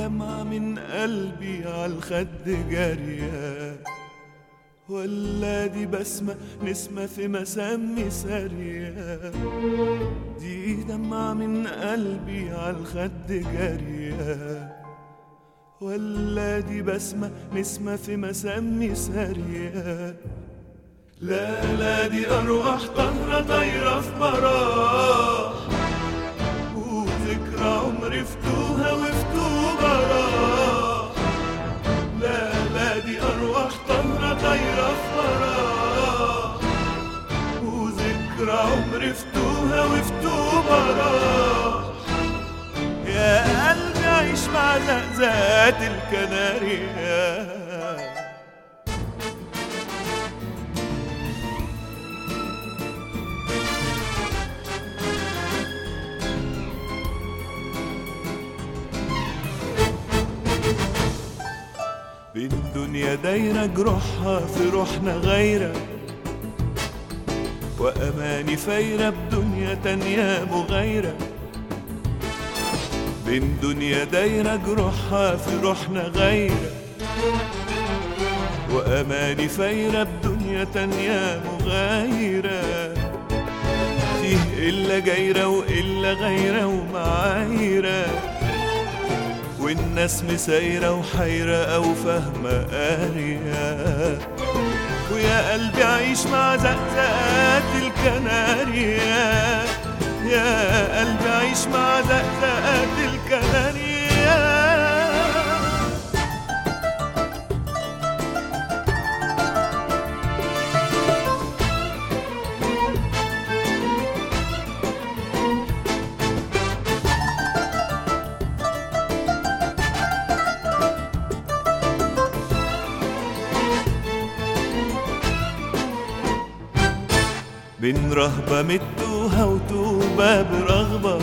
دمعة من قلبي عالخد جارية ولا دي بسمة نسمة في مسامي سارية دي دمعة من قلبي عالخد جارية ولا دي بسمة نسمة في مسامي سارية لا لا دي أرواح طهرة طايرة في براح وذكرى عمري فتوها وفتوها راح لا لا دي أرواح طهرة طايرة في براح وذكرى عمري فتوها وفتوها راح يا قلبي عيش مع زقزقات الكناريا بين دنيا دايرة جروحها في روحنا غايرة وأماني فايرة بدنيا تانية مغايرة بين دنيا دايرة جروحها في روحنا غايرة وأماني فايرة بدنيا تانية مغايرة فيه إلا جايرة وإلا غايرة ومعايرة والناس مسايرة وحيرة أو فاهمة قارية ويا قلبي عيش مع زقزقات الكناريا يا قلبي عيش مع زقزقات الكناريا بين رهبة متوها وتوبة برغبة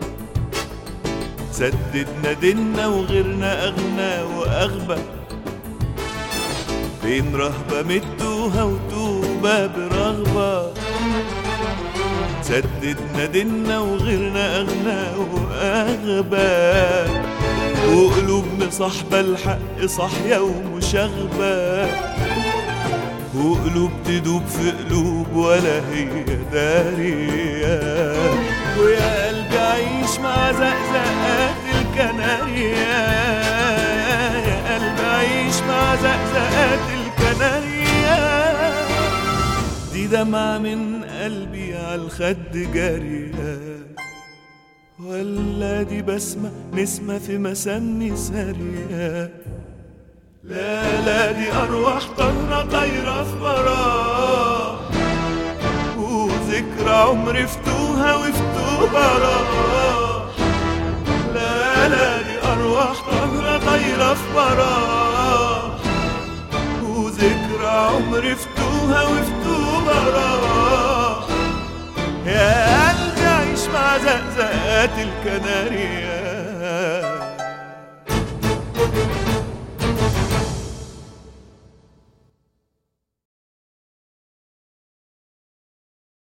سددنا ديننا وغيرنا أغنى وأغبى بين رهبة متوها وتوبة برغبة سددنا ديننا وغيرنا أغنى وأغبى وقلوبنا صاحبة الحق صاحية ومشاغبة وقلوب تدوب في قلوب ولا هي دارية ويا قلبي عيش مع زقزقات الكناريا يا قلبي عيش مع زقزقات الكناريا دي دمعة من قلبي عالخد جارية ولا دي بسمة نسمة في مسامي سارية لا لا دي أرواح طهرة طايرة في براح وذكرى عمري فتوها وفتوها راح لا لا دي أرواح طهرة طايرة في براح وذكرى عمري فتوها وفتوها راح يا قلبي عيش مع زقزقات الكناريا